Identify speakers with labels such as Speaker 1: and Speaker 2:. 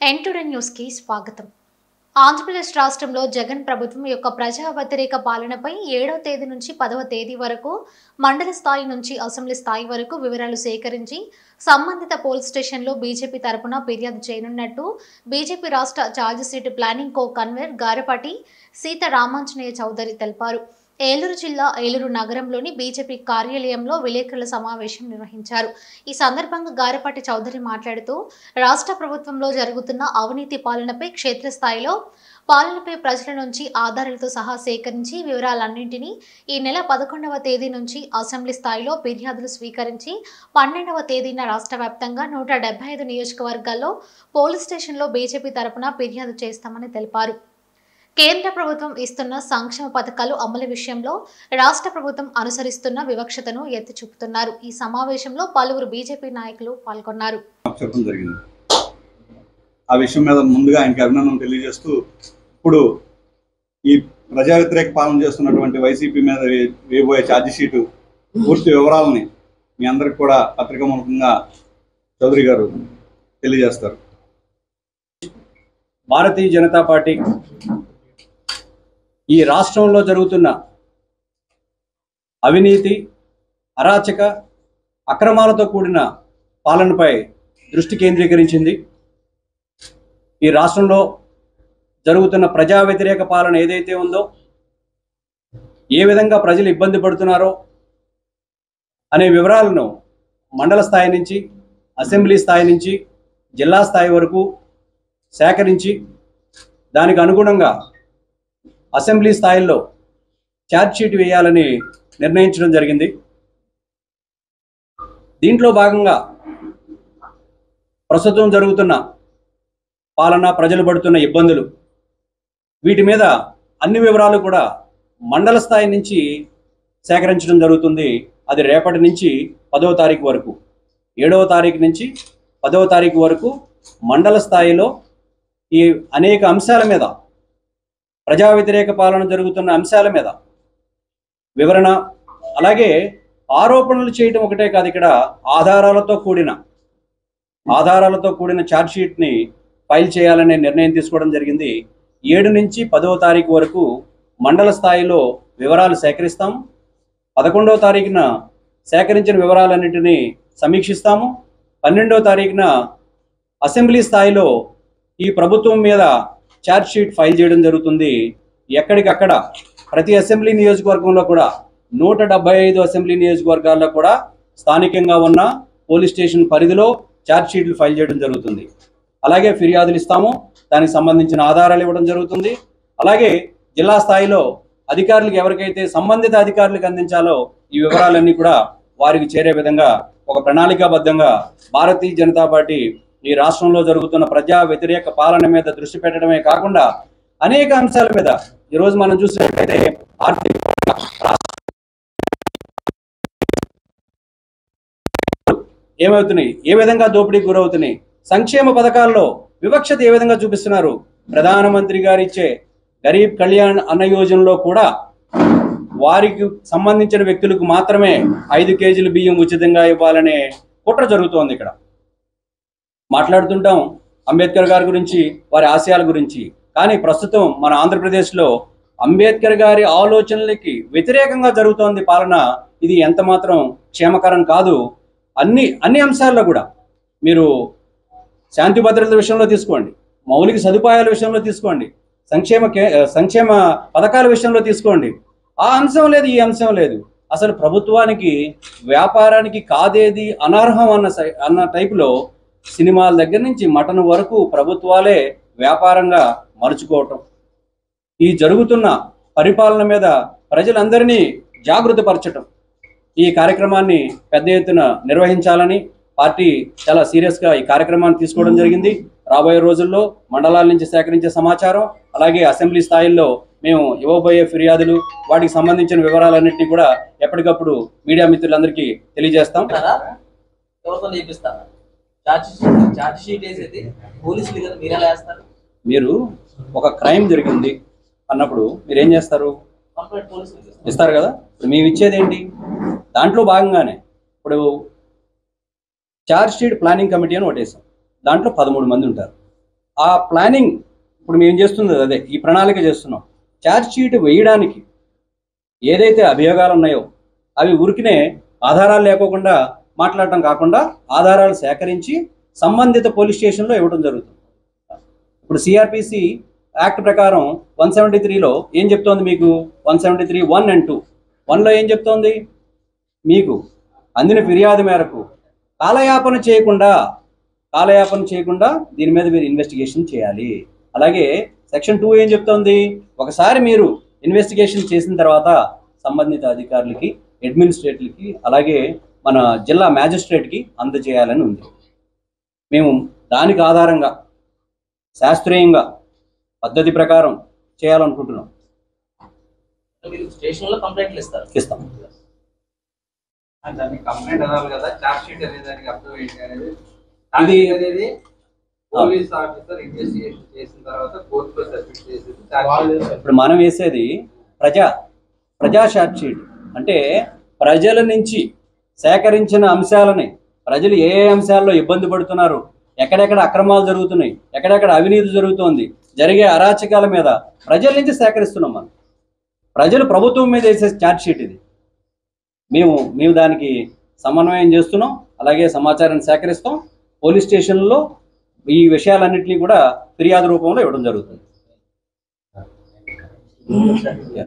Speaker 1: ఎన్టుడే న్యూస్కి స్వాగతం ఆంధ్రప్రదేశ్ రాష్ట్రంలో జగన్ ప్రభుత్వం యొక్క ప్రజా వ్యతిరేక పాలనపై ఏడవ తేదీ నుంచి పదవ తేదీ వరకు మండల స్థాయి నుంచి అసెంబ్లీ స్థాయి వరకు వివరాలు సేకరించి సంబంధిత పోలీస్ స్టేషన్లో బీజేపీ తరపున ఫిర్యాదు చేయనున్నట్టు బీజేపీ రాష్ట్ర charge sheet planning co convener Garapati Seetha Ramanjaneya Chowdary తెలిపారు ఏలూరు జిల్లా ఏలూరు నగరంలోని బీజేపీ కార్యాలయంలో విలేకరుల సమావేశం నిర్వహించారు ఈ సందర్భంగా గారపాటి చౌదరి మాట్లాడుతూ రాష్ట్ర ప్రభుత్వంలో జరుగుతున్న అవినీతి పాలనపై క్షేత్రస్థాయిలో పాలనపై ప్రజల నుంచి ఆధారాలతో సహా సేకరించి వివరాలన్నింటినీ ఈ నెల పదకొండవ తేదీ నుంచి అసెంబ్లీ స్థాయిలో ఫిర్యాదులు స్వీకరించి పన్నెండవ తేదీన రాష్ట్ర వ్యాప్తంగా నూట డెబ్బై ఐదు నియోజకవర్గాల్లో పోలీస్ స్టేషన్లో బీజేపీ తరపున ఫిర్యాదు చేస్తామని తెలిపారు కేంద్ర ప్రభుత్వం ఇస్తున్న సంక్షేమ పథకాలు అమలు విషయంలో రాష్ట్ర ప్రభుత్వం అనుసరిస్తున్న వివక్షతను ఎత్తి చూపుతున్నారు ఈ సమావేశంలో పలువురు బీజేపీ నాయకులు పాల్గొన్నారు
Speaker 2: చెప్పడం జరిగింది ఆ విషయం మీద ముందుగా ఆయనకి అభినందన తెలియజేస్తూ ఇప్పుడు ఈ ప్రజా వ్యతిరేక పాలన చేస్తున్నటువంటి వైసీపీ మీద వే- వేయబోయే ఛార్జ్ షీటు పూర్తి వివరాలని మీ అందరికి కూడా పత్రికా మూలకంగా చౌదరి గారు తెలియజేస్తారు
Speaker 3: భారతీయ జనతా పార్టీ ఈ రాష్ట్రంలో జరుగుతున్న అవినీతి అరాచక అక్రమాలతో కూడిన పాలనపై దృష్టి కేంద్రీకరించింది ఈ రాష్ట్రంలో జరుగుతున్న ప్రజా వ్యతిరేక పాలన ఏదైతే ఉందో ఏ విధంగా ప్రజలు ఇబ్బంది పడుతున్నారో అనే వివరాలను మండల స్థాయి నుంచి అసెంబ్లీ స్థాయి నుంచి జిల్లా స్థాయి వరకు సేకరించి దానికి అనుగుణంగా అసెంబ్లీ స్థాయిలో ఛార్జ్ షీట్ వేయాలని నిర్ణయించడం జరిగింది దీంట్లో భాగంగా ప్రస్తుతం జరుగుతున్న పాలన ప్రజలు పడుతున్న ఇబ్బందులు వీటి మీద అన్ని వివరాలు కూడా మండల స్థాయి నుంచి సేకరించడం జరుగుతుంది అది రేపటి నుంచి పదవ తారీఖు వరకు ఏడవ తారీఖు నుంచి పదవ తారీఖు వరకు మండల స్థాయిలో ఈ అనేక అంశాల మీద ప్రజా వ్యతిరేక పాలన జరుగుతున్న అంశాల మీద వివరణ అలాగే ఆరోపణలు చేయటం ఒకటే కాదు ఇక్కడ ఆధారాలతో కూడిన ఆధారాలతో కూడిన ఛార్జ్ షీట్ని ఫైల్ చేయాలనే నిర్ణయం తీసుకోవడం జరిగింది ఏడు నుంచి పదవ తారీఖు వరకు మండల స్థాయిలో వివరాలు సేకరిస్తాం పదకొండవ తారీఖున సేకరించిన వివరాలన్నింటినీ సమీక్షిస్తాము పన్నెండవ తారీఖున అసెంబ్లీ స్థాయిలో ఈ ప్రభుత్వం మీద ఛార్జ్ షీట్ ఫైల్ చేయడం జరుగుతుంది ఎక్కడికక్కడ ప్రతి అసెంబ్లీ నియోజకవర్గంలో కూడా నూట డెబ్బై ఐదు అసెంబ్లీ నియోజకవర్గాల్లో కూడా స్థానికంగా ఉన్న పోలీస్ స్టేషన్ పరిధిలో ఛార్జ్ షీట్లు ఫైల్ చేయడం జరుగుతుంది అలాగే ఫిర్యాదులు ఇస్తాము దానికి సంబంధించిన ఆధారాలు ఇవ్వడం జరుగుతుంది అలాగే జిల్లా స్థాయిలో అధికారులకు ఎవరికైతే సంబంధిత అధికారులకు అందించాలో ఈ వివరాలన్నీ కూడా వారికి చేరే విధంగా ఒక ప్రణాళికాబద్ధంగా భారతీయ జనతా పార్టీ ఈ రాష్ట్రంలో జరుగుతున్న ప్రజా వ్యతిరేక పాలన మీద దృష్టి పెట్టడమే కాకుండా అనేక అంశాల మీద ఈరోజు మనం చూసినట్లయితే ఆర్థిక ఏమవుతున్నాయి ఏ విధంగా దోపిడీకి గురవుతున్నాయి సంక్షేమ పథకాల్లో వివక్షత ఏ విధంగా చూపిస్తున్నారు ప్రధానమంత్రి గారు ఇచ్చే గరీబ్ కళ్యాణ్ అన్న యోజనలో కూడా వారికి సంబంధించిన వ్యక్తులకు మాత్రమే ఐదు కేజీల బియ్యం ఉచితంగా ఇవ్వాలనే కుట్ర జరుగుతోంది ఇక్కడ మాట్లాడుతుంటాం అంబేద్కర్ గారి గురించి వారి ఆశయాల గురించి కానీ ప్రస్తుతం మన ఆంధ్రప్రదేశ్లో అంబేద్కర్ గారి ఆలోచనలకి వ్యతిరేకంగా జరుగుతోంది పాలన ఇది ఎంత మాత్రం క్షేమకరం కాదు అన్ని అన్ని అంశాల్లో కూడా మీరు శాంతి భద్రతల విషయంలో తీసుకోండి మౌలిక సదుపాయాల విషయంలో తీసుకోండి సంక్షేమ కే- సంక్షేమ పథకాల విషయంలో తీసుకోండి ఆ అంశం లేదు ఈ అంశం లేదు అసలు ప్రభుత్వానికి వ్యాపారానికి కాదేది అనర్హం అన్న సై- అన్న టైపులో సినిమాల దగ్గర నుంచి మటన్ వరకు ప్రభుత్వాలే వ్యాపారంగా మలుచుకోవటం ఈ జరుగుతున్న పరిపాలన మీద ప్రజలందరినీ జాగృతపరచటం ఈ కార్యక్రమాన్ని పెద్ద ఎత్తున నిర్వహించాలని పార్టీ చాలా సీరియస్గా ఈ కార్యక్రమాన్ని తీసుకోవడం జరిగింది రాబోయే రోజుల్లో మండలాల నుంచి సేకరించే సమాచారం అలాగే అసెంబ్లీ స్థాయిల్లో మేము ఇవ్వబోయే ఫిర్యాదులు వాటికి సంబంధించిన వివరాలన్నింటినీ కూడా ఎప్పటికప్పుడు మీడియా మిత్రులందరికీ తెలియజేస్తాం
Speaker 4: ఇస్తారా? ఎవరితో చేపిస్తారా ఛార్జ్ షీట్ ఛార్జ్ షీట్ వేసేది పోలీసులు కదా మీరు ఎలా వేస్తారు
Speaker 3: మీరు ఒక క్రైమ్ జరిగింది అన్నప్పుడు మీరు ఏం చేస్తారు
Speaker 4: కంప్లైంట్ పోలీసులు ఇస్తారు.
Speaker 3: ఇస్తారు కదా ఇప్పుడు మేము ఇచ్చేది ఏంటి దాంట్లో భాగంగానే ఇప్పుడు ఛార్జ్ షీట్ ప్లానింగ్ కమిటీ అని ఒకటేసాం దాంట్లో పదమూడు మంది ఉంటారు ఆ ప్లానింగ్ ఇప్పుడు మేము చేస్తుంది అదే ఈ ప్రణాళిక చేస్తున్నాం ఛార్జ్ షీట్ వేయడానికి ఏదైతే అభియోగాలు ఉన్నాయో అవి ఉరికినే ఆధారాలు లేకోకుండా మాట్లాడటం కాకుండా ఆధారాలు సేకరించి సంబంధిత పోలీస్ స్టేషన్లో ఇవ్వడం జరుగుతుంది ఇప్పుడు సిఆర్పిసి యాక్ట్ ప్రకారం వన్ సెవెంటీ త్రీలో ఏం చెప్తోంది మీకు one seventy three one and two వన్లో ఏం చెప్తోంది మీకు అందిన ఫిర్యాదు మేరకు కాలయాపన చేయకుండా కాలయాపన చేయకుండా దీని మీద మీరు ఇన్వెస్టిగేషన్ చేయాలి అలాగే సెక్షన్ టూ ఏం చెప్తోంది ఒకసారి మీరు ఇన్వెస్టిగేషన్ చేసిన తర్వాత సంబంధిత అధికారులకి అడ్మినిస్ట్రేటర్లకి అలాగే మన జిల్లా మ్యాజిస్ట్రేట్కి అందజేయాలని ఉంది మేము దానికి ఆధారంగా శాస్త్రీయంగా పద్ధతి ప్రకారం చేయాలనుకుంటున్నాం
Speaker 4: మీరు స్టేషన్ లో కంప్లైంట్లు ఇస్తారు
Speaker 3: ఇస్తాం
Speaker 5: దాన్ని కంప్లైంట్ అనాలి కదా చార్జ్ షీట్ అనే దానికి అర్థం ఏంటి అనేది
Speaker 3: ఇది-
Speaker 5: ఇది అనేది పోలీస్ ఆఫీసర్ ఇన్వెస్టిగేషన్ చేసిన తర్వాత కోర్టులో సబ్మిట్ చేసేది చార్జ్ షీట్
Speaker 3: ఇప్పుడు మనం వేసేది ప్రజా ప్రజా షార్ట్ షీట్ అంటే ప్రజల నుంచి సేకరించిన అంశాలని ప్రజలు ఏ ఏ అంశాల్లో ఇబ్బంది పడుతున్నారు ఎక్కడెక్కడ అక్రమాలు జరుగుతున్నాయి ఎక్కడెక్కడ అవినీతి జరుగుతోంది జరిగే అరాచకాల మీద ప్రజల నుంచి సేకరిస్తున్నాం మనం ప్రజలు ప్రభుత్వం మీద వేసే ఛార్జ్ షీట్ ఇది మేము మేము దానికి సమన్వయం చేస్తున్నాం అలాగే సమాచారాన్ని సేకరిస్తాం పోలీస్ స్టేషన్లో ఈ విషయాలన్నింటినీ కూడా ఫిర్యాదు రూపంలో ఇవ్వడం జరుగుతుంది